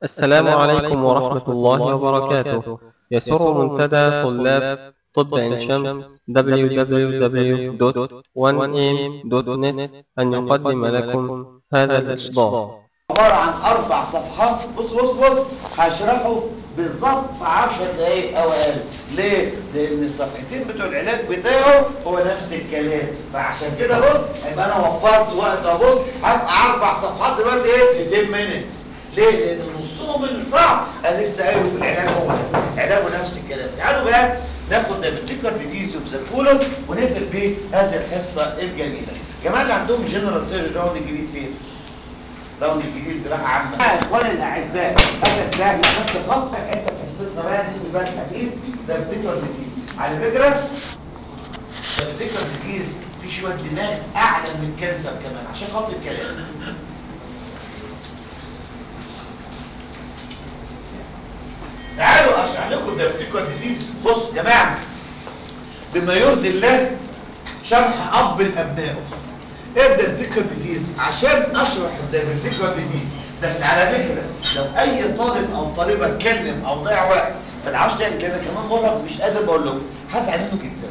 السلام عليكم ورحمة الله وبركاته يسر منتدى طلاب طب عين شمس www.1am.net أن يقدم لكم هذا الإصدار عبارة عن أربع صفحات بص بص بص هشرحه بالظبط في 10 دقايق أو أقل ليه؟ لأن الصفحتين بتوع العلاج بتاعه هو نفس الكلام فعشان كده بص هيبقى أنا وفرت وقت أهو بص هبقى أربع صفحات دلوقتي إيه؟ في 10 minutes ليه؟ لأن نصهم الصعب أنا لسه قايله في العلاج هو ده علاجه نفس الكلام تعالوا بقى ناخد دايبتيكر ديزيز وبزكولون ونقفل بيه هذه الحصة الجميلة جماعة اللي عندهم جنرال سيرجري راوند الجديد فين؟ راوند الجديد جراحة عامة اخواني الاعزاء هذا تلاقي بس خط في حته في حصتنا بقى دي في بقى الحديث ده بتكر ديزيز على فكره ده بتكر ديزيز في شويه دماغ اعلى من الكانسر كمان عشان خاطر الكلام تعالوا اشرح لكم ده بتكر ديزيز بص يا جماعه بما يرضي الله شرح اب لابنائه ابدا الديكر ديزيز عشان اشرح الديكر ديزيز بس على فكره لو اي طالب او طالبه اتكلم او ضيع وقت في العشر دقايق اللي انا كمان مره مش قادر بقول لكم هزعل منه جدا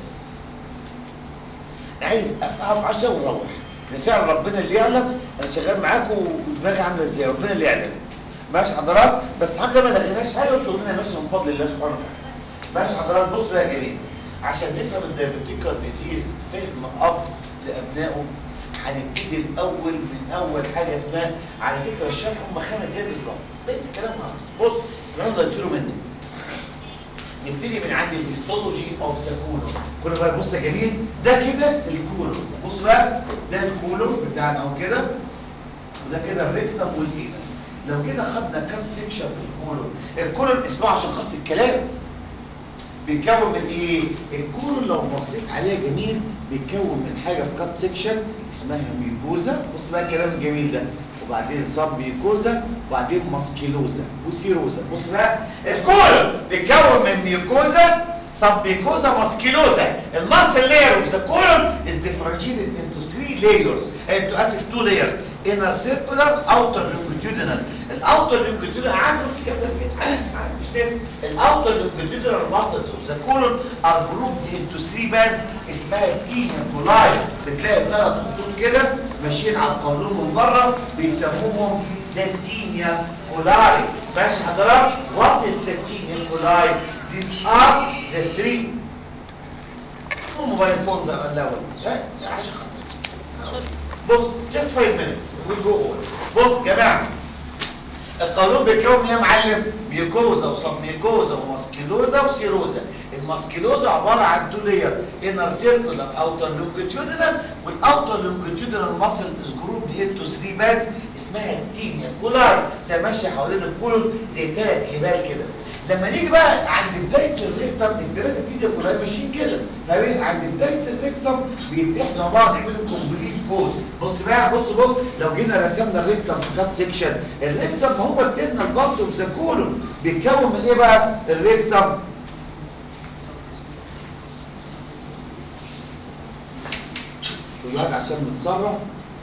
عايز افقعه في 10 واروح لان فعلا ربنا اللي يعلم انا شغال معاكم ودماغي عامله ازاي ربنا اللي يعلم ماشي حضرات بس الحمد لله ما لقيناش حاجه وشغلنا ماشي من فضل الله سبحانه وتعالى ماشي حضرات بص بقى يا جميل عشان نفهم الدايبتيكال ديزيز فهم اب لابنائه هنبتدي الاول من اول حاجه اسمها على فكره الشرح هم خمس دقايق بالظبط بقيت الكلام خلاص بص اسمعوا ده انتوا مني نبتدي من عند الهيستولوجي اوف ذا كولون كل بقى بص يا جميل ده كده الكولون بص بقى ده الكولون بتاعنا اهو كده وده كده الريكتم والاينس لو كده خدنا كام سيكشن في الكولون الكولون اسمعوا عشان خط الكلام بيتكون من ايه الكولون لو بصيت عليه جميل بيتكون من حاجه في كات سيكشن اسمها ميوكوزا بص بقى الكلام الجميل ده وبعدين سب ميوكوزا وبعدين ماسكيلوزا وسيروزا بص بقى الكولون بيتكون من ميوكوزا سب ميوكوزا ماسكيلوزا الماسل لاير اوف ذا كولون از ديفرنشيتد انتو 3 لايرز انتو اسف 2 لايرز inner circular outer longitudinal الاوتر longitudinal عارف الكتاب ده كده مش لازم الاوتر longitudinal muscles of the colon are grouped into three bands اسمها تينيا كولاي بتلاقي ثلاث خطوط كده ماشيين على القولون من بره بيسموهم زاتينيا كولاي ماشي حضرتك what is زاتينيا كولاي these are the three موبايل فونز الاول عشان بص just 5 minutes we'll go on بص يا جماعه القولون بيتكون يا معلم ميوكوزا وسبميوكوزا وماسكيلوزا وسيروزا الماسكيلوزا عباره عن تو لير انر سيركولار اوتر لونجيتيودينال والاوتر لونجيتيودينال ماسل از جروب انتو 3 بادز اسمها التينيا كولار ده ماشي حوالين الكولون زي ثلاث حبال كده لما نيجي بقى عند بدايه الريكتم الثلاثه التينيا كولار ماشيين كده فبين عند بدايه الريكتم بيتحدوا مع بعض يعملوا كومبليت كود بص بقى بص بص لو جينا رسمنا الريكتم في كات سيكشن الريكتم هو الترنال بارت اوف ذا كولون بيتكون من ايه بقى الريكتم كل واحد عشان نتصرف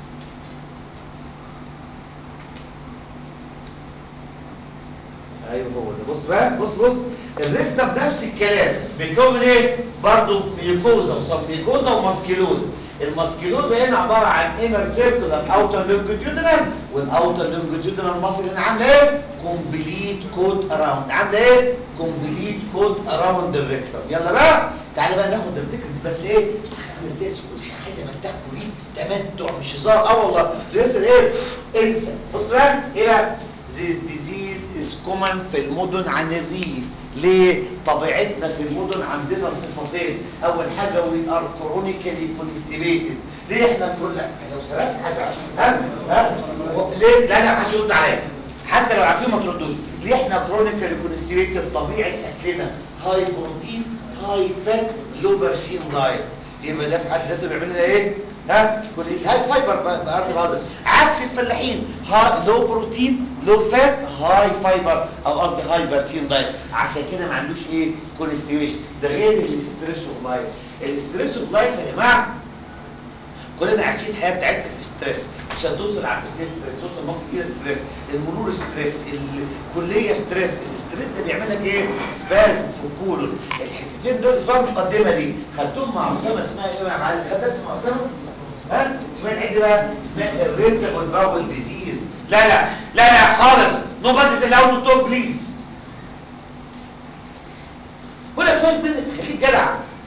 ايوه هو ده بص بقى بص بص الريكتم نفس الكلام بيتكون من ايه برضه ميوكوزا وسبميوكوزا وماسكيلوزا الماسكيلوزا هنا عباره عن انر سيركولار اوتر لونجيتيودينال والاوتر لونجيتيودينال ماسل هنا عامله ايه كومبليت كوت اراوند عامله ايه كومبليت كوت اراوند الريكتم يلا بقى تعالى بقى ناخد التكنز بس ايه خمس دقايق مش عايز امتعكم بيه تمتع مش هزار اه والله لسه ايه انسى بص بقى ايه بقى This disease is common في المدن عن الريف ليه؟ طبيعتنا في المدن عندنا صفتين اول حاجه we are chronically constipated ليه احنا كل لو سرقت هزعل ها ها ليه لا لا محدش يرد عليا حتى لو عارفين ما تردوش ليه احنا chronically constipated طبيعه اكلنا هاي بروتين هاي فات لو برسين دايت يبقى ده في حد ذاته بيعمل لنا ايه ها كل هاي فايبر بقصد بهزر عكس الفلاحين ها لو بروتين لو فات هاي فايبر او قصدي هاي برسين دايت عشان كده ما عندوش ايه كونستيويشن ده غير الاستريس اوف لايف الاستريس اوف لايف يا جماعه كلنا عايشين الحياه بتاعتنا في ستريس عشان توصل على البسيس ستريس توصل مصر كده ستريس المرور ستريس الكليه ستريس الاستريس ده بيعمل لك ايه سبازم في الكولون الحتتين دول اسمها المقدمه دي خدتهم مع اسامه اسمها ايه يا معلم خد درس مع اسامه ها اسمها العيد بقى اسمها الريتابل باول ديزيز لا لا لا لا خالص نو باديز الاود تو توك بليز هنا شويه منتس خليك جدع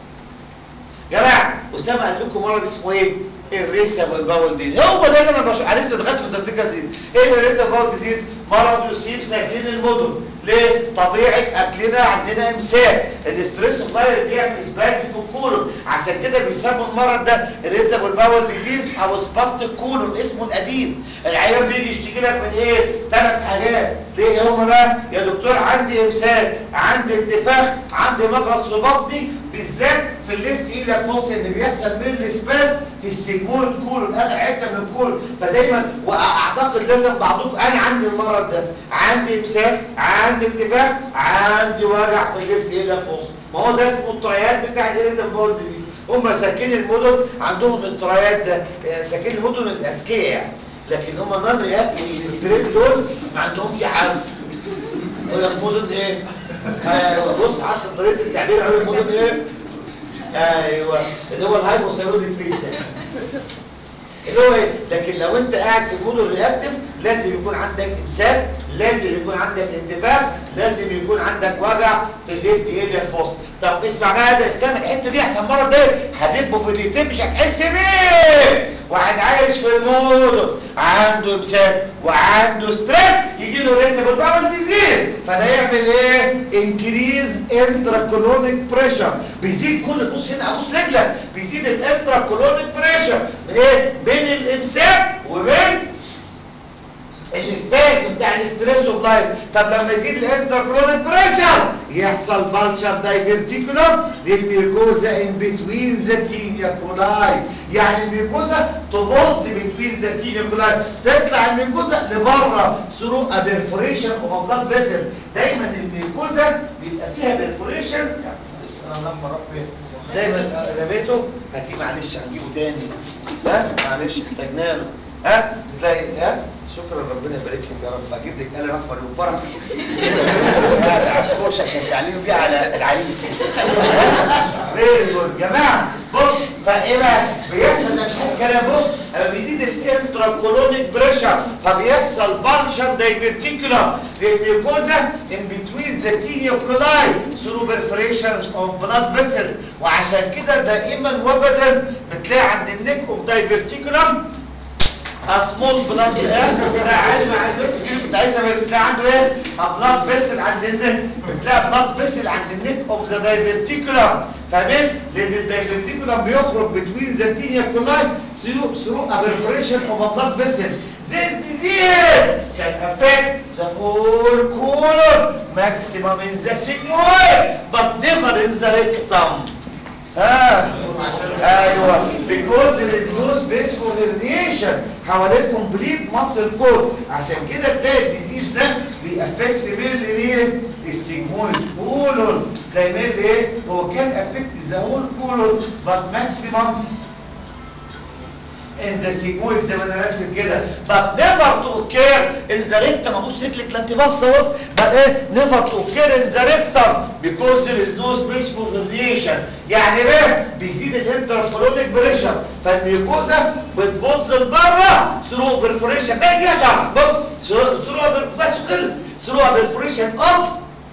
جماعه اسامه قال لكم مره اسمه ايه الريتابل باول ديزيز هو ده اللي انا بشوف انا لسه ما دخلتش في الترتيب دي ايه الريتابل باول ديزيز مرض يصيب ساكنين المدن ليه طبيعه اكلنا عندنا امساك الاستريس اوف لايف بيعمل سبازم في الكولون عشان كده بيسموا المرض ده الريتابل باول ديزيز او سباستيك كولون اسمه القديم العيان بيجي يشتكي لك من ايه ثلاث حاجات ليه هما بقى يا دكتور عندي امساك عندي انتفاخ عندي مغص في بطني بالذات في الليفت ايدك فوق اللي بيحصل من الاسباز في السيجمويد كولون اخر حته من الكولون فدايما واعتقد لازم بعضكم انا عندي المرض ده عندي امساك عندي انتفاخ عندي وجع في الليفت ايدك فوق ما هو ده اسمه الطريات بتاع الاريتم بورد دي هم ساكنين المدن عندهم الطريات ده ساكنين المدن الاذكياء يعني لكن هم نون رياكتيف الاستريس دول ما عندهمش حل يقول لك مدن ايه ايوه بص حتى طريقه التعبير عن المدن ايه ايوه اللي هو الهايبوثايرويدك فيس ده اللي هو ايه لكن لو انت قاعد في المدن رياكتيف لازم يكون عندك امساك لازم يكون عندك انتباه لازم يكون عندك وجع في الليفت ايريا فوس طب اسمع بقى ده اسلام الحته دي احسن مره ده هدبه في اليتيم مش هتحس بيه واحد عايش في المدن عنده امساك وعنده ستريس يجي له ريتابل باول ديزيز فده يعمل ايه انكريز انتراكولونيك بريشر بيزيد كل بص هنا ابص رجلك بيزيد الانتراكولونيك بريشر ايه بين الامساك وبين السباز بتاع الاستريس اوف لايف طب لما يزيد الانتركرونيك بريشر يحصل بالشر دايفرتيكولوم للميوكوزا ان بتوين ذا تينيا كولاي يعني الميوكوزا تبص بتوين ذا تينيا كولاي تطلع الميوكوزا لبره ثرو ا بيرفوريشن اوف بلاد فيسل دايما الميوكوزا بيبقى فيها بيرفوريشنز انا لما اروح فين دايما رميته هاتيه معلش هنجيبه تاني ها معلش احتاجنا له ها تلاقي ها شكرا ربنا يبارك لك يا رب اجيب لك قلم اكبر من فرح قاعد على الكوش عشان تعلمي بيه على العريس فيري جود جماعه بص فايه بقى بيحصل ده مش حاسس كلام بص لما بيزيد الانتراكولونيك بريشر فبيحصل بانشر دايفرتيكولار للميوكوزا ان بتوين ذا تينيوكولاي ثرو بيرفوريشنز اوف بلاد فيسلز وعشان كده دائما وابدا بتلاقي عند النيك اوف دايفرتيكولم اسمول بلاد ايه عايز مع البس كنت عايز بتلاقي عنده ايه بلاد فيسل عند النك بتلاقي بلاد فيسل عند النك اوف ذا دايفرتيكولم فاهمين لان الدايفرتيكولم بيخرج بتوين ذا تينيا كولاي ثرو ثرو ا بيرفوريشن اوف بلاد فيسل This disease can affect the whole colon, maximum in the sigmoid, but never in the rectum. ها ايوه because there is no space for herniation حوالين complete muscle core عشان كده تلاقي الديزيز ده بيأفكت مين لمين السيجمويد كولون تلاقي مين ايه هو كان افكت ذا هول كولون but maximum in the sigmoid زي ما انا راسم كده but never to occur in the rectum ابص رجلك لا انت باصه بص but ايه never to occur in the rectum because there is no space for herniation يعني بقى بيزيد الانتركولونيك بريشر فالميوكوزا بتبص لبره ثرو برفوريشن بقى دي شرح بص ثرو بس خلص ثرو برفوريشن اوف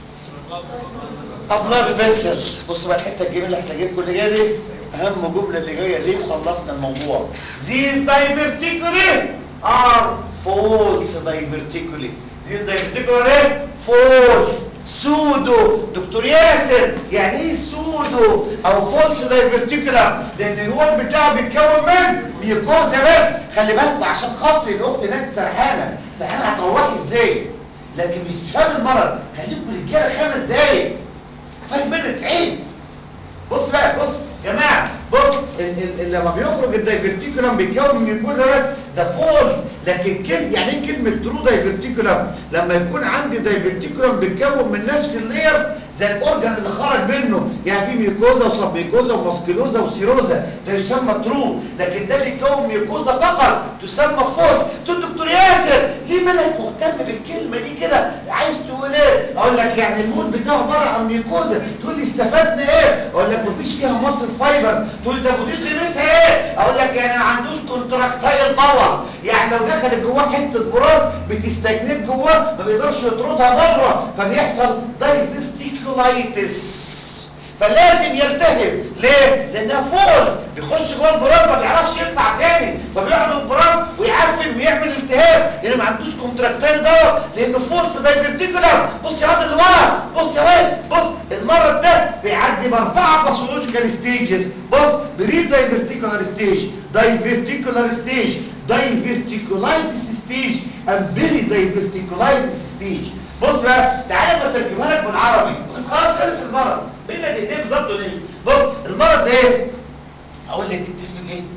ابلاد فيسل بص بقى الحته الجميله اللي هتجيب كل جايه دي اهم جمله اللي جايه دي وخلصنا الموضوع these diverticuli are false diverticuli these diverticuli ايه false سودو دكتور ياسر يعني ايه سودو او فولس دايفرتيكولار لان الوول بتاعه بيتكون من ميوكوزا بس خلي بالكوا عشان خاطر الاخت هناك سرحانه سرحانه هتروحي ازاي لكن مش فاهم المرض خليكم رجاله خمس دقايق فاهم منها 90 بص بقى بص يا جماعه بص ال ال لما بيخرج الدايفرتيكولم بيتكون من ميوكوزا بس ده فولز لكن كل يعني ايه كلمه ترو دايفرتيكولم لما يكون عندي دايفرتيكولم بيتكون من نفس اللايرز زي الاورجن اللي خرج منه يعني في ميوكوزا وسب ميوكوزا وماسكيلوزا وسيروزا ده يسمى ترو لكن ده بيتكون ميوكوزا فقط تسمى فوز تقول دكتور ياسر ليه مالك مهتم بالكلمه دي كده عايز تقول ايه اقول لك يعني المود بتاعه عباره عن ميوكوزا تقول لي استفدنا ايه اقول لك مفيش فيها مصل فايبر تقول ده ودي قيمتها ايه اقول لك يعني ما عندوش كونتراكتايل باور يعني لو دخلت جواه حته براز بتستجنب جواه ما بيقدرش يطردها بره فبيحصل دايفرتيكولايتس فلازم يلتهب ليه؟ لانها فولز بيخش جوه البراز ما بيعرفش يطلع تاني فبيقعد البراز ويعفن ويعمل التهاب لانه ما عندوش كونتراكتايل باور لانه فولز دايفرتيكولار بص يا واد اللي ورا بص يا واد بص المرض ده بيعدي باربعه باثولوجيكال ستيجز بص بري دايفرتيكولار ستيج دايفرتيكولار ستيج دايفرتيكولايتس ستيج اند بيري دايفرتيكولايتس ستيج بص بقى تعالى ما ترجمها لك بالعربي بس خلاص خلص المرض بينا دقيقتين بالظبط وليه بص المرض ده ايه اقول لك انت اسمك ايه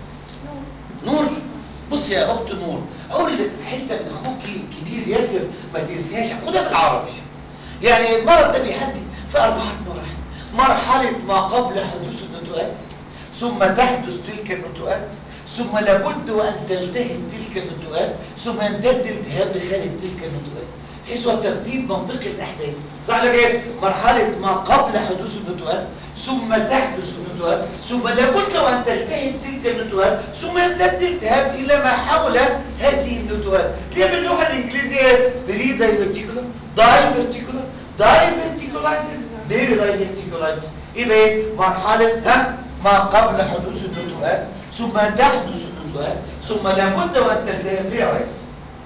نور بص يا اخت نور اقول لك حته من اخوكي كبير ياسر ما تنساش خدها بالعربي يعني المرض ده بيهدي في اربعه مراحل مرحله ما قبل حدوث النتوءات ثم تحدث تلك النتوءات ثم لابد وان تلتهب تلك النتوءات ثم يمتد التهاب لخارج تلك النتوءات بحيث هو ترتيب منطقي الاحداث صح ولا ايه مرحله ما قبل حدوث النتوءات ثم تحدث النتوءات ثم لابد وان تلتهب تلك النتوءات ثم يمتد التهاب الى ما حول هذه النتوءات ليه باللغه الانجليزيه بري دايفرتيكولار دايفرتيكولار دايفرتيكولايتس بيري دايفرتيكولايتس يبقى ايه مرحله ها ما قبل حدوث النتوءات ثم تحدث النتوءات ثم لابد وان تلتهب ليه يا ريس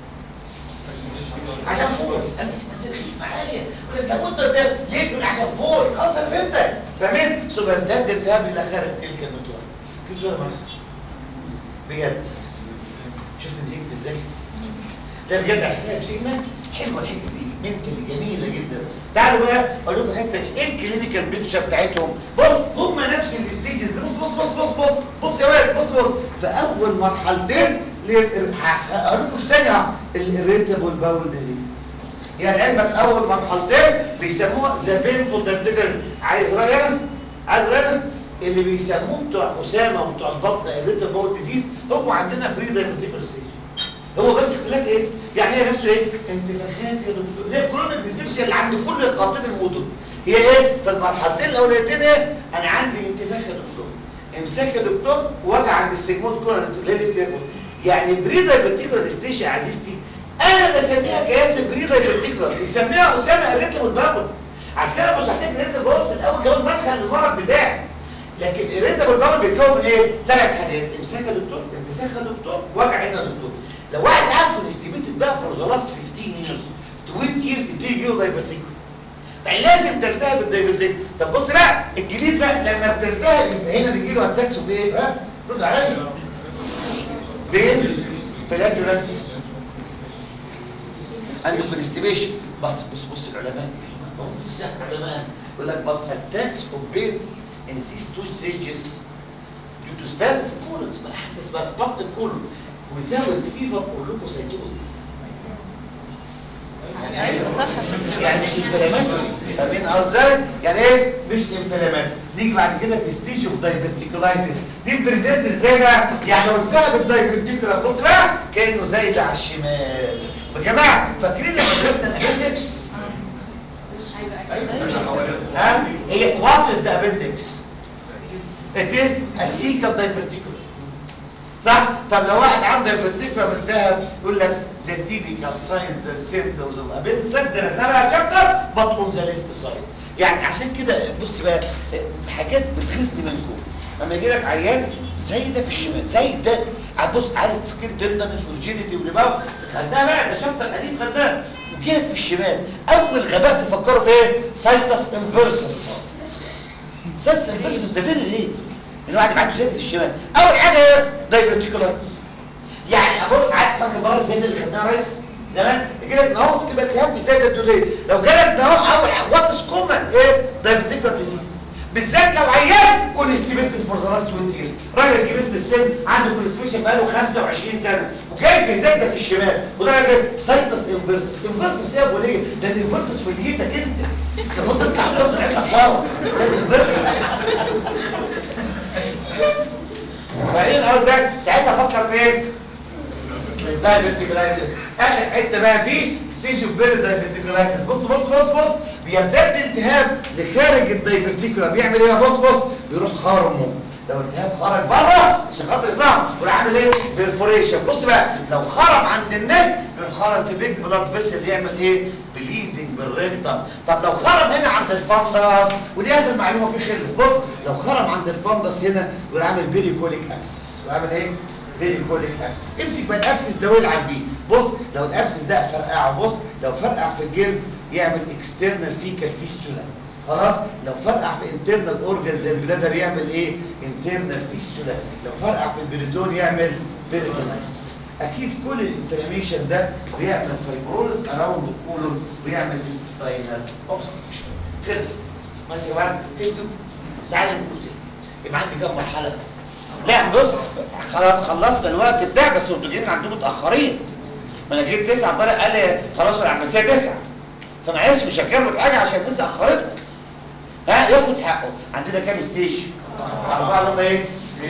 عشان فورس انا مش مدرك معايا ولا لابد ده ليه تقول عشان فورس خلاص انا فهمتك فاهمين ثم امتد الذهاب الى خارج تلك النتوءات في سؤال معاك بجد شفت نتيجه ازاي ده بجد عشان كده بسيجما حلوه الحته دي منتلي جميله جدا تعالوا بقى اقول لكم حته ايه الكلينيكال بيكتشر بتاعتهم بص هم نفس الستيجز بص بص بص بص بص بص يا ولد بص بص في اول مرحلتين هقول لكم في ثانيه الريتابل باول ديزيز يعني علمك اول مرحلتين بيسموها ذا بينفول دايبتيكال عايز رايي انا عايز رايي انا اللي بيسموه بتوع اسامه وبتوع البطن الريتابل باول ديزيز هم عندنا بري دايبتيكال ستيج هو بس اختلاف ايه يعني هي نفسه ايه انتفاخات يا دكتور هي كورونا ديسبيبسيا اللي عند كل القاطين المدن هي ايه في المرحلتين الاولانيتين ايه انا عندي انتفاخ يا دكتور امساك يا دكتور وجع عند السيجموند كورونا ليه يعني بري دايفرتيكولار ستيج يا عزيزتي انا بسميها كياس بري دايفرتيكولار يسميها اسامه الريتم والبابل عشان كده مش هحتاج الريتم والبابل في الاول جواب مدخل المرض بتاعي لكن الريتم والبابل بيتكون من ايه ثلاث حاجات امساك يا دكتور انتفاخ يا دكتور وجع هنا يا دكتور لو واحد عنده انستيميتد بقى فور ذا لاست 15 years 20 years يبتدي يجيله دايفرتيكولار يعني لازم تلتهب الدايفرتيكولار طب بص بقى الجديد بقى لما بتلتهب يبقى هنا بيجي له اتاكس بايه ها رد عليا بين فلاجولانس عنده كونستيبيشن بص بص بص العلماء بص العلماء يقول لك but attacks of pain in these two stages due to spasm في الكولون اسمها حاجه اسمها spastic colon without fever or leukocytosis يعني ايوه صح عشان يعني مش انفلاماتوري فاهمين ازاي يعني ايه مش انفلاماتوري نيجي بعد كده في ستيج اوف دايفرتيكولايتس دي بريزنت ازاي بقى يعني لو التهب الدايفرتيكولا بص بقى كانه زايد على الشمال يا جماعه فاكرين لما درسنا الابندكس ها هي وات از ذا ابندكس it is a cecal diverticulum صح طب لو واحد عنده diverticulum التهب يقول لك the typical signs and symptoms of appendicitis درسنا بقى شابتر بطن ذا ليفت سايد يعني عشان كده بص بقى حاجات بتغيظني منكم لما يجي لك عيان زي ده في الشمال زي ده بص عارف فكره تندنس والجينيتي والريباو خدناها بقى ده شابتر قديم خدناه وجي لك في الشمال اول غباء تفكروا في ايه سايتس انفيرسس سايتس انفيرسس ده فين ليه الواحد عنده زيت في الشمال اول حاجه ايه دايفرتيكولايتس يعني ابص عارف فاكر مرض زي اللي خدناها يا ريس زمان يجي لك نهو تبقى التهاب في الزايده الدوديه لو جالك نهو اول حاجه وات از كومن ايه دايفرتيكولار ديزيز بالذات لو عيان كونستيبيتد فور ذا لاست 20 ييرز راجل كبير في السن عنده كونستيبيشن بقاله 25 سنه جايب ازاي ده في الشمال وده جايب سايتس انفيرسس انفيرسس ايه يا ابو ليه ده الانفيرسس في نيتك انت المفروض تطلع تفضل عندك بره ده الانفيرسس بعدين اه ازاي ساعتها فكر فين دايفرتيكولايتس اخر حته بقى فيه ستيج اوف بير دايفرتيكولايتس بص بص بص بص بيمتد التهاب لخارج الدايفرتيكولا بيعمل ايه بص بص بيروح خارمه لو التهاب خرج بره عشان خاطر اسمعوا وراح عامل ايه بيرفوريشن بص بقى لو خرم عند النك بيروح خرم في بيج بلاد فيسل يعمل ايه بليدنج بالريكتم طب لو خرم هنا عند الفندس ودي اخر معلومه في خلص بص لو خرم عند الفندس هنا بيروح عامل بيريكوليك ابسس وعامل ايه بيريكوليك ابسس امسك بقى الابسس ده والعب بيه بص لو الابسس ده فرقعه بص لو فرقع في الجلد يعمل اكسترنال فيكال فيستولا خلاص لو فرقع في انترنال اورجان زي البلادر يعمل ايه انترنال فيستولا لو فرقع في البريتون يعمل بيريتونايتس اكيد كل الانفلاميشن ده بيعمل فايبروز اراوند الكولون ويعمل انتستاينال اوبستراكشن خلص ماشي يا جماعه فهمتوا تعالوا نقول تاني يبقى عندي كام مرحله لا بص خلاص خلصنا الوقت بتاع بس انتوا جايين عندكم متاخرين ما انا جيت تسعه طارق قال لي خلاص العباسيه تسعه فمعلش مش هكمل حاجه عشان الناس اخرتكم ها ياخد حقه عندنا كام ستيج اربعه اللي هم ايه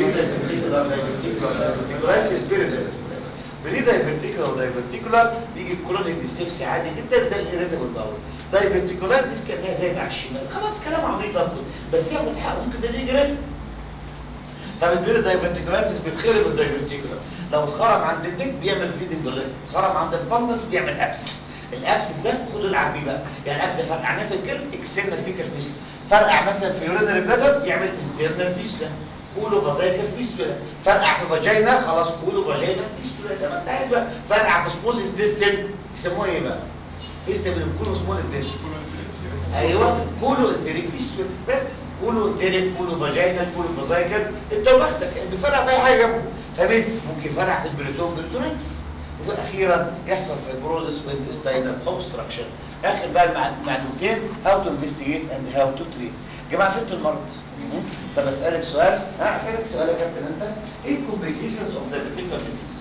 بريدا فيرتيكولار ودايفرتيكولار بيجي الكولونيك ديسبيبسي عادي جدا زي الاريتابل باول دايفرتيكولار ديس كانها زايد على الشمال خلاص كلام عبيط اصلا بس ياخد حقه ممكن ده يجي ريتم طب البيرو دايفرتيكولاريتس بيتخرب الدايفرتيكولار لو اتخرم عند الديك بيعمل بليدنج بالريتم اتخرم عند الفندس بيعمل ابسس الابسس ده خدوا العب بيه بقى يعني ابسس فرقعناه في الجلد اكسرنا فيكر فيستولا فرقع مثلا في يورينري بلادر يعمل انترنال فيستولا كولو فازايكال فيستولا فرقع في فاجينا خلاص كولو فاجينا فيستولا زي ما انت عايز بقى فرقع في سمول انتستين يسموه ايه بقى فيستولا بنقول سمول انتستين ايوه كولو انتريك فيستولا بس كولو انتريك كولو فاجينا كولو فازايكال انت واخدك بيفرقع في اي حاجه جنبه فاهم ممكن يفرقع في البريتون بريتونيتس واخيرا يحصل فايبروزس وانتستينال اوبستراكشن اخر بقى المعلومتين هاو تو انفستيجيت اند هاو تو تريت جماعه فهمتوا المرض طب اسالك سؤال ها اسالك سؤال يا كابتن انت ايه الكومبليكيشنز اوف دايبيتيك ديزيز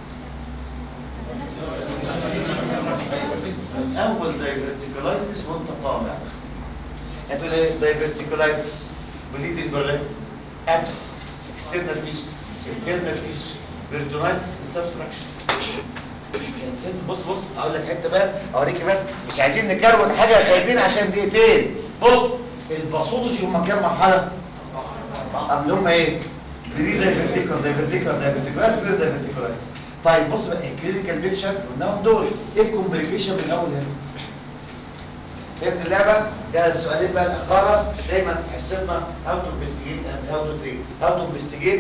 اول دايفرتيكولايتس وانت طالع هتقول ايه دايفرتيكولايتس بليدنج برلين ابس اكسترنال فيس انترنال فيس بيرتونايتس سبستراكشن كان فين بص بص اقول لك حته بقى اوريك بس مش عايزين نكروت حاجه خايفين عشان دقيقتين بص الباثولوجي هم كام مرحله قبل هم ايه بري دايفرتيكال دايفرتيكال دايفرتيكال بري دايفرتيكال طيب بص بقى الكلينيكال بيكشر قلناهم دول ايه الكومبليكيشن من الاول هنا فهمت اللعبه ده السؤالين بقى الاخاره دايما في حصتنا هاو تو انفستيجيت اند هاو تو تريت هاو تو انفستيجيت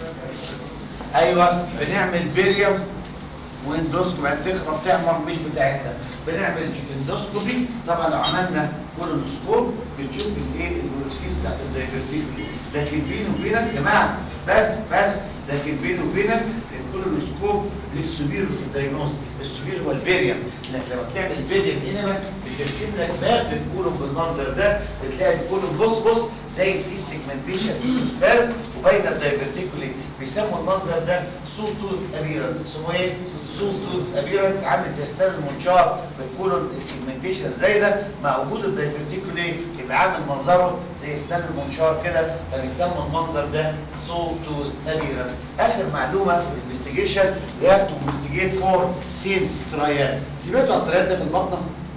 ايوه بنعمل فيريوم واندوسكوبي هتخرب تحمر مش بتاعتنا بنعمل اندوسكوبي طبعا لو عملنا كولونوسكوب بنشوف الايه الجلوسين بتاعت الدايفرتيكولي لكن بيني وبينك يا جماعه بس بس لكن بيني وبينك الكولونوسكوب للسبير في الدايجنوز السبير هو البيريم انك لما بتعمل بيريم انما بترسم لك باب للكولون بالمنظر ده بتلاقي الكولون بص بص زي في سيجمنتيشن سباز وبين الدايفرتيكولي بيسموا المنظر ده سوتوث ابيرنس اسمه ايه سوتوث ابيرنس عامل زي ستان المنشار بتكون السيجمنتيشن زي ده مع وجود الدايفرتيكولي يبقى عامل منظره زي ستان المنشار كده فبيسموا المنظر ده سوتوث ابيرنس اخر معلومه في الانفستيجيشن we have to investigate for سينس ترايال سمعتوا عن الترايال ده في البطنه؟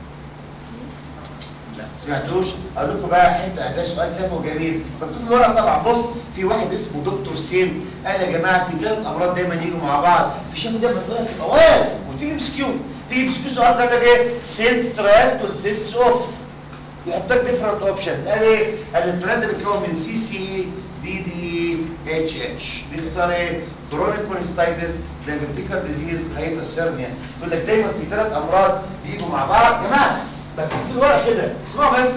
لا سمعتوش اقول لكم بقى حته ده سؤال سهل وجميل مكتوب في الورقه طبعا بص في واحد اسمه دكتور سيم قال يا جماعه في ثلاث امراض دايما يجوا مع بعض في شافوا دايما تقول لك مواد وتيجي مسكيو تيجي مسكيو سؤال زي لك ايه سينس ترايال كونسيست اوف يحط لك ديفرنت اوبشنز قال ايه؟ قال الترايال ده بيتكون من سي سي دي دي اتش اتش دي اختصار ايه؟ كرونيك كونستايتس دايبيتيكال ديزيز هايتاسيرنيا يقول لك دايما في ثلاث امراض بيجوا مع بعض يا جماعه مكتوب في الورق كده اسمعوا بس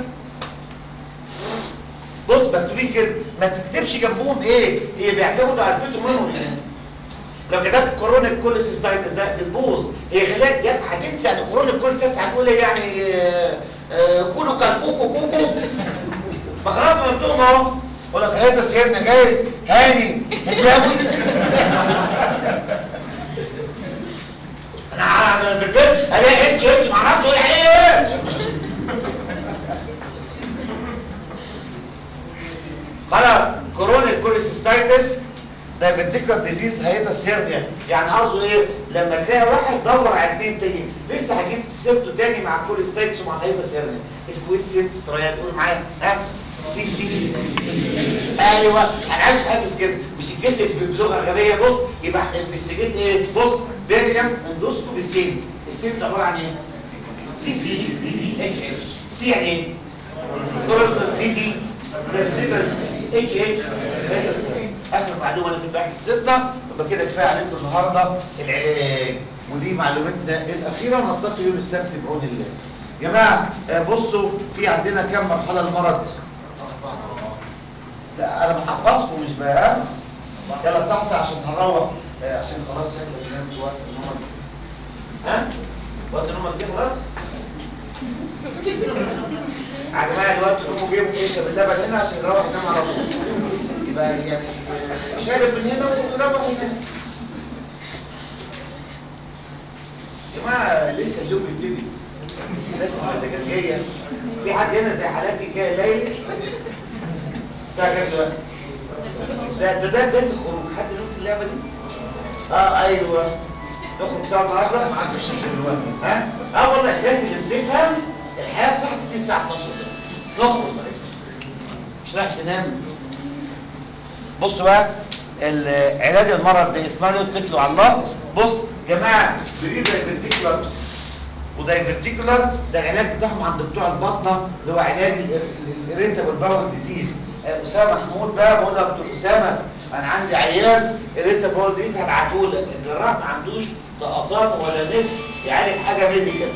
بص مكتوبين كده ما تكتبش جنبهم ايه هي بيعتمدوا على الفيتو ميموري لو كتبت كرونيك كوليسيستايتس ده بتبوظ هي خلاك يا هتنسى ان كرونيك كوليسيستايتس هتقول ايه يعني آه، آه، كولو كان كوكو كوكو ما خلاص ما مكتوب اهو يقول لك هذا سيدنا جايز هاني هداوي عند في البيت الاقي اتش اتش معرفش اقول عليه ايه خلاص كورونيك كوليسيستايتس ده فينتيكولار ديزيز هيدا سيرنيا يعني قصده ايه لما تلاقي واحد دور على اثنين تاني لسه هجيب سيرته تاني مع الكوليستايتس ومع هيدا سيرنيا اسمه ايه السيت ستريات قول معايا ها سي سي ايوه انا عايز حافظ كده مش الكلمه بلغه غبيه بص يبقى انفستيجيت ايه بص فيريام اندوسكوب السين السين ده عباره عن ايه سي سي اتش اتش سي يعني ايه دي دي اتش اتش اخر معلومه انا في البحث السته يبقى كده كفايه عليكم النهارده العلاج ودي معلوماتنا الاخيره ونلتقي يوم السبت بعون الله يا جماعه آه، بصوا في عندنا كم مرحله المرض لا انا بحفظكم مش بقى يلا صحصح عشان هنروح آه، عشان خلاص شكلك نمت وقت النوم ها وقت النوم جه خلاص يا جماعه الوقت النوم جه ويشرب اللبن هنا عشان يروح ينام على طول يبقى يعني آه، شارب من هنا ويروح ينام يا جماعه لسه اليوم بيبتدي لسه المزاجات جايه في حد هنا زي حالاتي جاي ليلي الساعه كام دلوقتي ده ده ده بدايه الخروج حد له في اللعبه دي اه ايوه نخرج سوا النهارده ما عندكش دلوقتي ها اه والله الناس اللي بتفهم الحياه الصح بتيجي الساعه 12 نخرج مش رايح تنام بصوا بقى ال- علاج المرض ده اسمها له اتكلوا على الله بص يا جماعه بريد دايفرتيكولار ودايفرتيكولار ده العلاج بتاعهم عند بتوع البطنه اللي هو علاج الاريتابل باول ديزيز اسامه محمود بقى بقول له يا دكتور اسامه انا عندي عيان اريتابل باول ديزيز هبعته لك الجراح ما عندوش طقطان ولا نفس يعالج حاجه ميديكال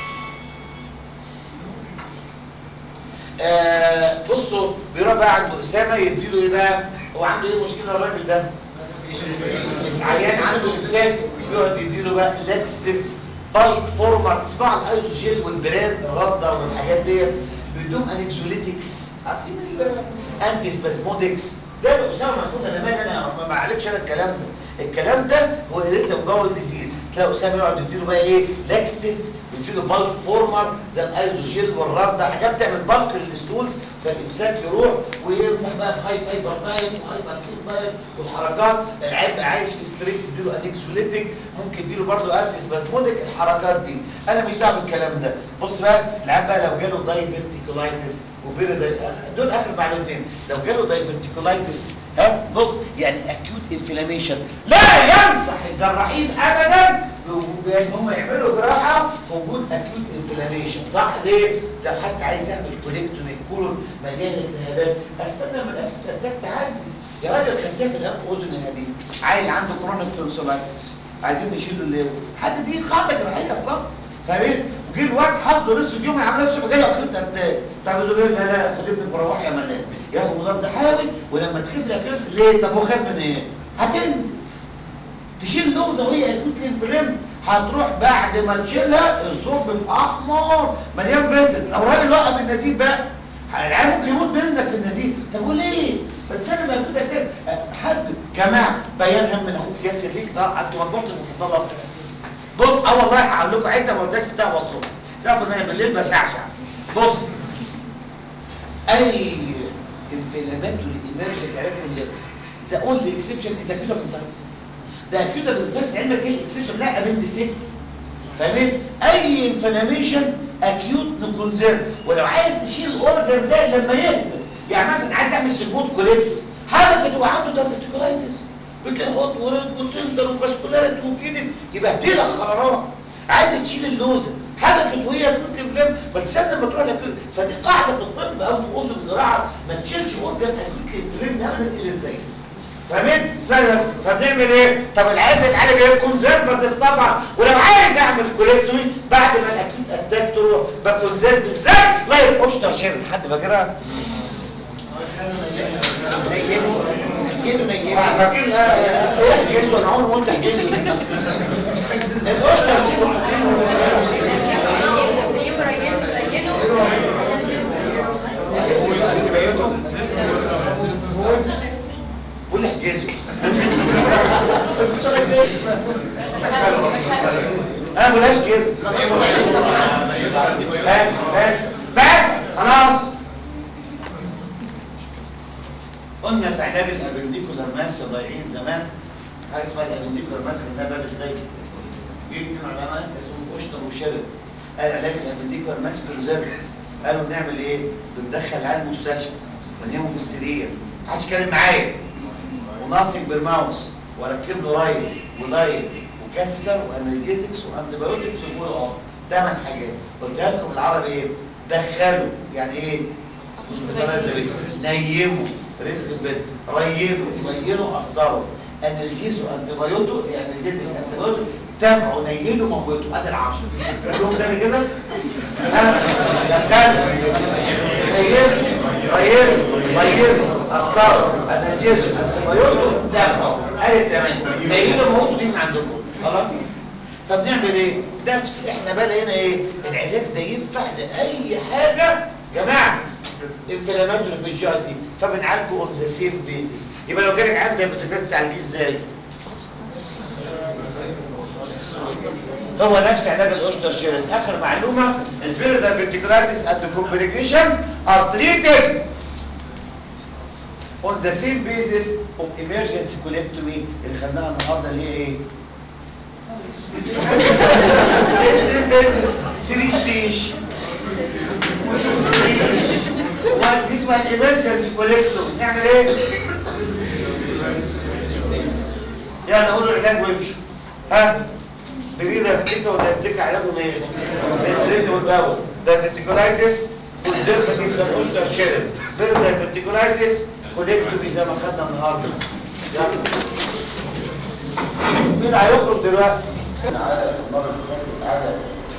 آه بصوا بيروح بقى عند اسامه يديله ايه بقى هو عنده ايه مشكله الراجل ده مش عيان عنده امساك يقعد يديله بقى لاكستيف بالك فورمر تسمعوا الايزوجيل والبران الرده والحاجات ديت بيدوم انكسوليتكس عارفين الانتي سباسمودكس ده اسامه محمود انا مالي انا ما بعالجش انا الكلام ده الكلام ده هو اريتم باول ديزيز تلاقي اسامه يقعد يديله بقى ايه لاكستيف يديله بالك فورمر زي الايزوجيل والرده حاجات تعمل بالك للستولز فالامساك يروح وينصح بقى بهاي فايبر دايت وهايبر سيل دايت والحركات العيب بقى عايش في ستريس يديله انكسوليتك ممكن يديله برضه انتي سبازمودك الحركات دي انا مش دعوه بالكلام ده بص بقى العيب بقى لو جاله دايفرتيكولايتس وبيري دول اخر معلومتين لو جاله دايفرتيكولايتس ها بص يعني اكيوت انفلاميشن لا ينصح الجراحين ابدا بان هم يعملوا جراحه في وجود اكيوت انفلاميشن صح ليه لو حد عايز يعمل كوليكتومي كولون مليان التهابات استنى من الاكيوت اتاك تعالي يا راجل خدتها في الانف واذن هذه عيل عنده كرونيك تونسيلايتس عايزين نشيله اللي حد دي خاطر جراحيه اصلا فاهمين وجه الوقت حظه لسه اليوم يعمل نفسه جاي اكيوت اتاك تعمل له ايه لا لا خد ابنك وروح يا ملاك ياخد مضاد حيوي ولما تخف الاكيوت ليه طب هو خاف من ايه هتنزل تشيل لغزه وهي اكيوت انفلام هتروح بعد ما تشيلها الصوب الاحمر مليان فيزل لو راجل وقف النزيف بقى العيال ممكن يموت منك في النزيف طب وليه؟ بتسلم ما يكون كده حد جماعه بيان هم من اخوك ياسر ليك ده انتوا مجموعتي المفضله اصلا بص اه والله هقول لكم حته ما قلتلكش بتاع الصبح تعرفوا ان انا بالليل بشعشع بص اي انفلاماتوري ايمرجنسي علاج من ذا اونلي اكسبشن از اكيوت بنسايتس ده اكيوت بنسايتس علمك ايه الاكسبشن لا قابلت سيك فاهمين اي انفلاميشن اكيوت نكونزيرف ولو عايز تشيل الاورجن ده لما يكبر يعني مثلا عايز اعمل سيجموت كوليكتور حاجه كده وعنده دافيتيكولايتس بتلاقي خط ورد وتندر وفاسكولاريت وكده يبهدلك خرارات عايز تشيل اللوزه حاجه كتويه كنت فلان بتستنى لما تروح لك فدي قاعده في الطب او في اذن الجراحه ما تشيلش اورجن اكيد الفلان ابدا الا ازاي فاهمين؟ فبنعمل ايه؟ طب العيال بتعالج ايه؟ كونزرفاتيف طبعا ولو عايز اعمل كوليكتومي بعد ما الاكيوت اتاك تروح بكونزرف ازاي؟ لايف اوشتر شيرن حد فاكرها؟ نيمه نيمه نيمه فاكرين احجزوا انا عمري ما قلت احجزوا الاوشتر شيرن قول احجزوا انا بلاش بس بس بس خلاص قلنا في عناب الابنديكولار ماس ضايعين زمان حاجه اسمها الابنديكولار ماس خدناها باب ازاي جه اتنين علماء اسمهم اشتر وشرب قال علاج الابنديكولار ماس بالمزرع قالوا بنعمل ايه بندخل العيال المستشفى وننيمه في السرير محدش يتكلم معايا وناسك بالماوس واركب له رايل ولايل وكاستر وانالجيزكس وانتيبيوتكس وكل اه ثمان حاجات قلتها لكم بالعربي ايه دخلوا يعني ايه نيموا رزق البيت ريلوا غيروا اسطروا انالجيزوا انتيبيوتو يعني انالجيزك انتيبيوتو تابعوا نيلوا موتوا ادي العشر كلهم تاني كده ها دخلوا نيلوا ريلوا غيروا اسطروا انالجيزوا انتيبيوتو تابعوا ادي الثمانيه نيلوا موتوا دي من عندكم خلاص فبنعمل ايه نفس احنا بقى لقينا ايه العلاج ده ينفع لاي حاجه جماعه انفلاماتوري في الجي دي فبنعالجه اون ذا سيم بيزس يبقى لو جالك عندك بتبقى تعالجيه ازاي هو نفس علاج الاشتر شيرن اخر معلومه الفيردا فيرتيكولاتس اند كومبليكيشنز ار تريتد on the same basis of emergency colectomy اللي خدناها النهارده اللي هي ايه same basis 3 ستيج دي اسمها emergency colectomy نعمل ايه يعني اقول له علاج وامشوا ها بريدة افتكة ولا افتكة علاجهم ايه الفريد والباول ده فيرتيكولايتس كونزرفتيف زي الاشتر شيرن فيردا فيرتيكولايتس كوليكتومي زي ما خدنا النهارده يلا مين هيخرج دلوقتي على المره اللي فاتت على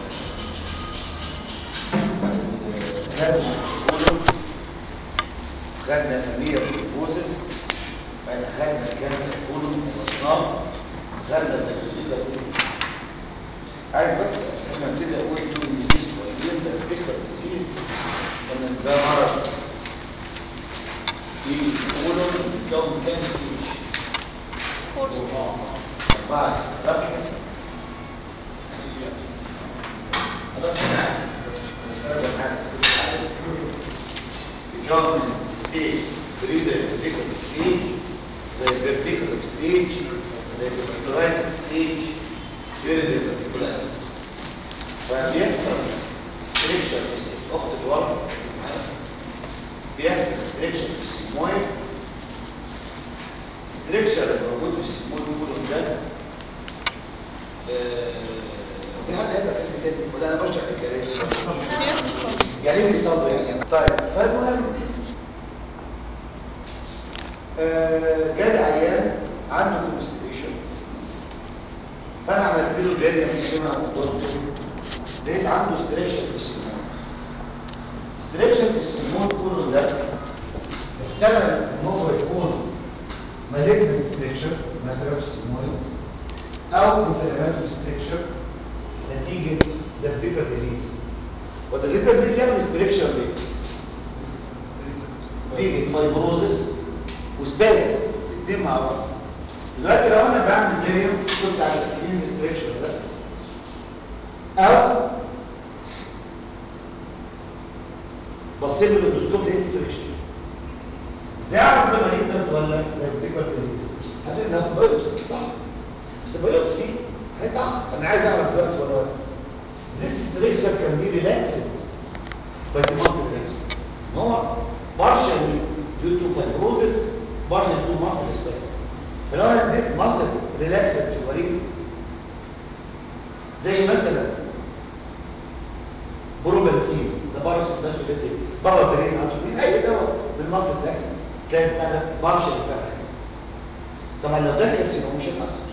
خدنا فاميليا بروبوزس بعد خدنا الكانسر كله خلصناه خدنا التكسيكا ديزيز عايز بس لما ابتدي اقول تو ديزيز وبعدين تفتكر ديزيز ان ده مرض في كولون بيتكون كام ستيج؟ أربعة ركز خلاص بيكون ستيج بريدر فيرتيكال ستيج زي فيرتيكال ستيج زي فيرتيكولايز ستيج غير الفيرتيكولايز فبيحصل ستريكشر في السيك اخت الورم بيحصل ستريكشر في السيمويد ستريكشر اللي موجود في السيمويد كله ده وفي حد هيقدر اسم تاني وده انا بشرح الكراسي يعني ايه صبر يعني طيب فالمهم آه جالي عيان عنده كونستيشن فانا عملت له جاريه مسلمه ودكتور لقيت عنده ستريكشن في السمون ستريكشن في السمون كله ده احتمل ان هو يكون مالجنت ستريكشر مثلا في السمون او انفلاماتوري ستريكشر نتيجه دبتيكال ديزيز والدبتيكال ديزيز بيعمل ستريكشر ليه؟ ليه فايبروزس وسباز الاثنين مع بعض دلوقتي لو انا بعمل فيديو كنت على سكرين ستريكشر ده او بصيت له الاندوسكوب لقيت ستريكشر ازاي اعرف ده مالجنت ولا دبتيكال ديزيز؟ هتقول ناخد بايوبسي صح بس بايوبسي هيتاخر انا عايز اعرف دلوقتي ولا ولا this structure can be relaxed but it must relaxed هو partially due to fibrosis partially due to muscle spasm فلو انا اديت muscle relaxed في المريض زي مثلا بروبنتين ده بارش بس وديت بارافيرين اتروبين اي دواء بالمصل ريلاكسنت تلاقي بتاع ده بارشل فعلا طبعا لو ده كالسيوم مش هيتاثر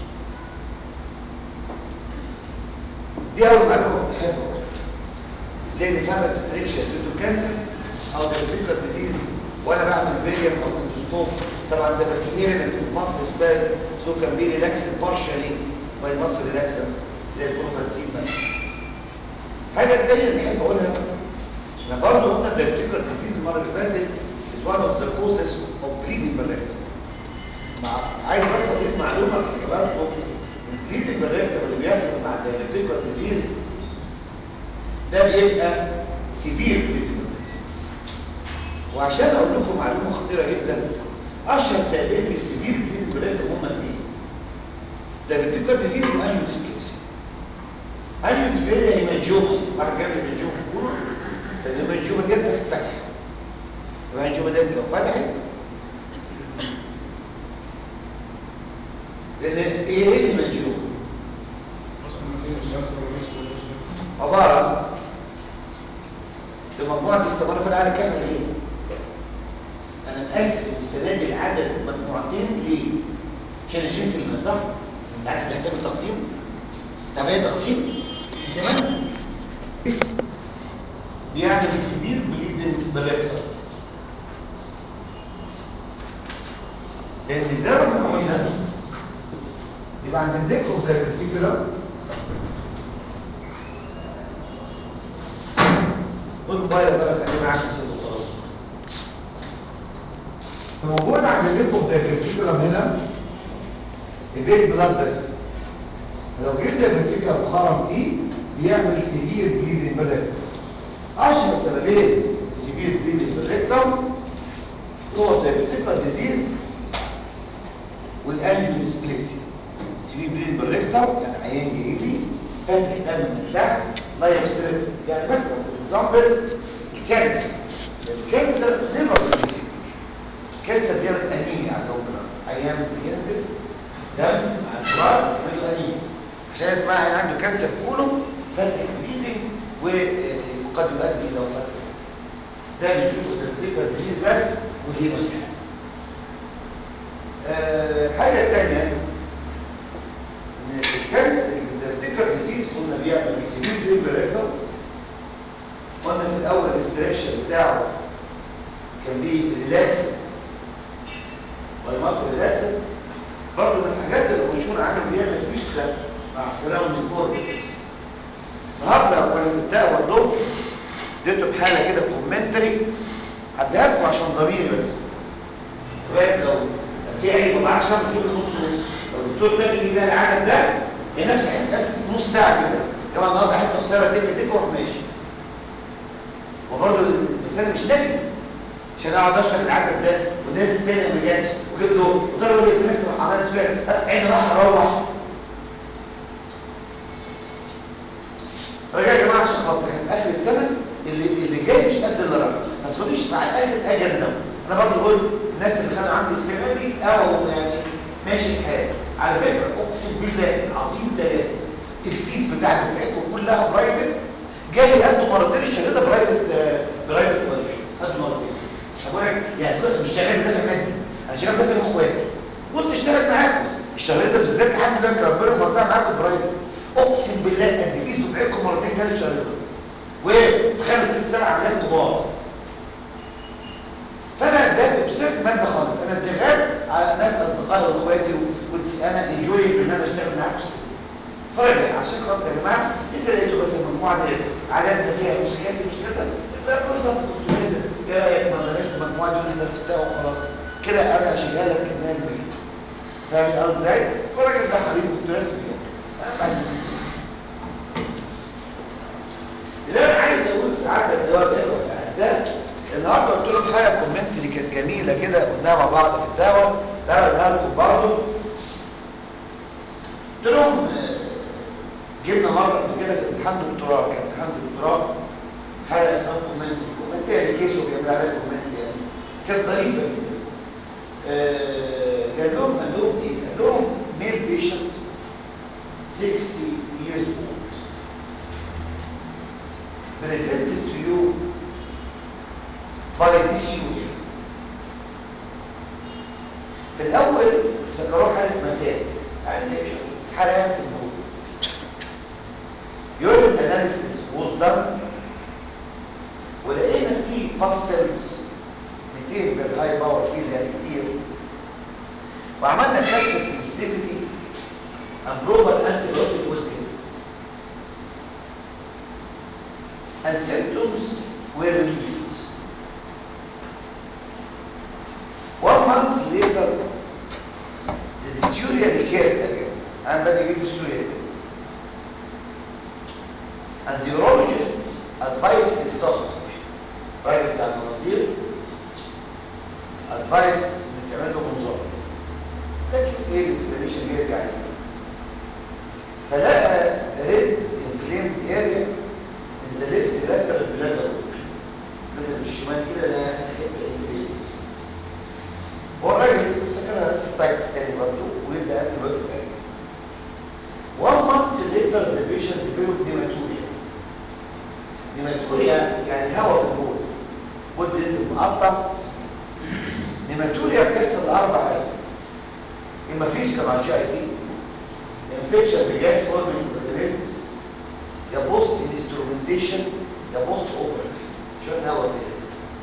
دي اول معلومه بتحب ازاي نفرق ستريكشن ديتو كانسر او ديبريكال ديزيز وانا بعمل فيريم او اندوسكوب طبعا ده في ايرمنت ماسل سباز سو كان بي ريلاكسد بارشالي باي ماسل ريلاكسنس زي البروبانسين مثلا الحاجه الثانيه اللي احب اقولها احنا برضه قلنا الديبريكال ديزيز المره اللي فاتت is one of the causes of bleeding بالريكتم مع عايز بس اضيف معلومه في حضراتكم البليدنج بالريكتم اللي بيحصل مع الديابيتيكال ديزيز ده بيبقى سيفير وعشان اقول لكم معلومه خطيره جدا اشهر سببين للسيفير بليد هما الاثنين دايبيتيكال ديزيز وانجيو ديسبليسيا انجيو ديسبليسيا هي منجومه واحد جاب لي منجومه في الكوره فالمنجومه ديت هتتفتح يبقى المنجومه ديت لو فتحت لان ايه ايه المنجومه عباره لمجموعه استمر في العالم كامل ليه انا مقسم السنه دي العدد مجموعتين ليه عشان اشيل الماء صح يعني بتحتاج تقسيم طب ايه تقسيم تمام بيعمل سبيل بليدنج بلاكتر لان زي ما احنا قلنا يبقى عند الديكو كده والموبايل ده اللي معاك في الخلاص فموجود عند الديكو كده هنا البيت بلاد بس لو جبنا الفنتيكا وخرم فيه بيعمل سيفير بليدنج بلاك اشهر سببين السيفير بليدنج بالريكتم هو الفنتيكا ديزيز والانجيو ديسبليسيا السيفير بليدنج بالريكتم يعني عيان جيلي فاتح دم من تحت لا يفسر يعني مثلا في اكزامبل الكانسر الكانسر نيفر بيسيب الكانسر بيعمل انيميا على اللون عيان بينزف دم مع الفراغ يعمل له انيميا عشان اسمها اللي عنده كانسر كله فتح بليدنج وقد يؤدي الى وفاه ده بنشوفه ترتيبها ديزيز بس ودي منشور الحاجه الثانيه ان الكانسر الترتيبها ديزيز قلنا بيعمل سيفير بريكتر قلنا في الاول الاستريكشن بتاعه كان بيه ريلاكس والمصر ريلاكس برضه من الحاجات اللي مشهور عنه بيعمل فيشكا مع السراوندنج كورتكس النهارده وانا في الدعوه الظهر اديته بحاله كده كومنتري هديها لكم عشان ضميري بس لغايه لو في عيب ما بعرفش اعمل شغل نص نص لو الدكتور تاني يجي ده العدد ده هي نفس حس نص ساعه كده يا جماعه النهارده حاسه قصيره تك تك واروح ماشي وبرضه بس انا مش ناجي عشان اقعد اشرح العدد ده والناس التانية ما جاتش وجيت له وضرب لي الناس على اسبوع عيني راح اروح رجع يا جماعه عشان خاطر في اخر السنه اللي اللي جاي مش قد اللي راح ما تقوليش مع الاخر اجي اندم انا برضه بقول الناس اللي كانوا عندي السنه دي او يعني ماشي الحال على فكره اقسم بالله العظيم ثلاثه الفيس بتاع دفعتكم كلها برايفت جاي قد مرتين الشهاده برايفت برايفت قد مرتين بقول لك يعني مش شغال بدافع مادي انا شغال بدافع اخواتي قلت اشتغل معاكم الشهرين ده بالذات الحمد لله كان ربنا موزع معاكم برايفت اقسم بالله قد فيس دفعتكم مرتين جالي الشهر ده وفي خمس ست سبع عمليات كبار فانا ده بسبب ماده خالص انا شغال على ناس اصدقائي واخواتي وانا انجوي ان انا اشتغل معاكم فرجع عشان خاطر يا جماعه لسه لقيته بس المجموعه دي عددنا فيها مش كافي مش كذا يبقى بص نزل ايه رايك ما بلاش المجموعه دي نزل في التاو وخلاص كده انا شغال لك كمان بعيد فاهم قصدي ازاي؟ الراجل ده حريف الدراسه بجد اللي انا عايز اقول ساعات ايها الاخوه الاعزاء النهارده قلت لهم حاجه كومنت اللي كانت جميله كده قلناها مع بعض في الدعوه تعالوا اقولها لكم برضه قلت لهم جبنا مره قبل كده في امتحان دكتوراه كان امتحان دكتوراه حاجه اسمها كومنت كومنت يعني كيس وبيعمل عليها كومنت يعني كانت ظريفه جدا قال لهم قال لهم ايه؟ قال لهم ميل بيشنت 60 years old presented to you by dysuria في الاول افتكروها حاله مسائل يعني حالات في الموت urine analysis was done ولقينا فيه باسلز 200 بالهاي باور فيه يعني كتير وعملنا كالتشر سنسيتيفيتي and proper antibiotic was given and symptoms were relieved one month later the dysuria recurred again and بدأ يجيب dysuria again and the urologists advised his doctor ادفايس انك تعمل له منظار ده تشوف ايه الانفلاميشن يرجع ليه فلقى ريد انفليمد اريا in the left lateral bladder من الشمال كده لقى حته انفليمد هو الراجل افتكرها ستايتس تاني برضه ويبدا انتي بايوتيك اجي one month later the patient developed hematuria هيماتوريا يعني هواء في البول بول بينزل مقطع هيماتوريا بتحصل لاربع اسباب اما فيزيكال مع جي اي تي انفكشن بجاز فورمينج اورجانيزمز يا بوست انسترومنتيشن يا بوست اوبرتيف شويه هواء فيه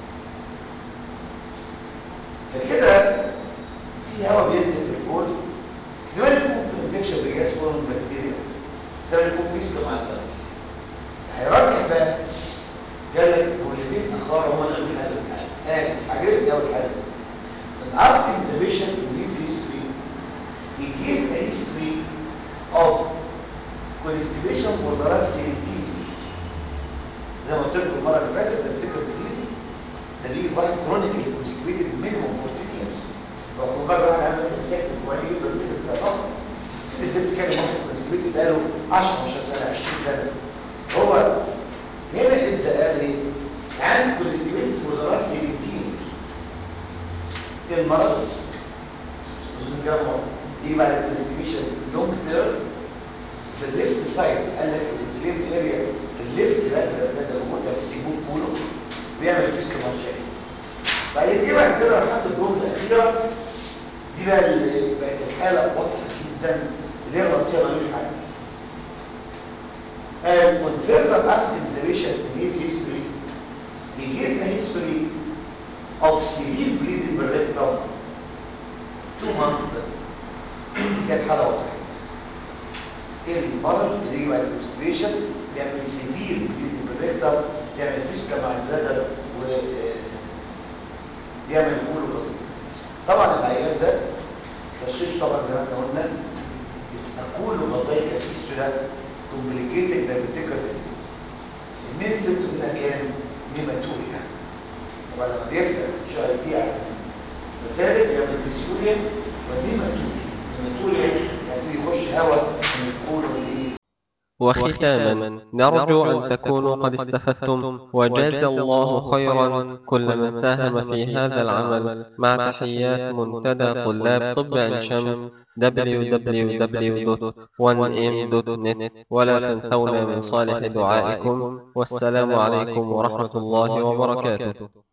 فكده في هواء بينزل في البول احتمال يكون في انفكشن بجاز فورمينج بكتيريا احتمال يكون فيزيكال مع الدم هيرجح بقى قال لك جملتين اخر هما اللي الحل الحل عجبني قوي الحل When asking the patient in his history, he gave a history of constipation for the last 17 years. زي ما قلت لكم المره اللي فاتت ده بتيكر ديزيز ده ليه فايت كرونيكلي كونستيبيتد مينيموم 14 years. لو كنت بقى واحد عامل مثلا مساك اسبوعين يقدر يفتكر كده طبعا. في انت بتتكلم مثلا كونستيبيتد بقاله 10 15 سنه 20 سنه. هو هنا ادى قال ايه؟ عن كونستيبيتد فور ذا لاست 17 years. ايه المرض؟ دي بعد الكونستيبيشن لونج تيرم في الليفت سايد قال لك الانفليم اريا في الليفت لا ده ده ده في السيبون كله بيعمل فيست مارشال بعد كده بعد كده راح حاطط الجمله الاخيره دي بقى اللي بقت الحاله واضحه جدا اللي هي غلطيه ملوش حل And when further asking the patient in his history, he gave a history of severe bleeding بالrectum two months كانت حاله وضحت المرض اللي يجي بعد الكونستيبيشن بيعمل سيفير بليدنج بالريكتر بيعمل فيسكا مع البلدر و بيعمل كله قصدي طبعا العيان ده تشخيص طبعا زي ما احنا قلنا كله فازايكا فيستولا كومبليكيتد دايبيتيكال ديزيز المين سيمتوم هنا كان نيماتوريا طبعا لما بيفتح شي اي تي على المسالك يعمل ديسيوريا ونيماتوريا نيماتوريا يعني يخش هواء من الكولون ايه وختاما نرجو أن تكونوا قد استفدتم وجاز الله خيرا كل من ساهم في هذا العمل مع تحيات منتدى طلاب طب عين شمس www.1m.net ولا تنسونا من صالح دعائكم والسلام عليكم ورحمة الله وبركاته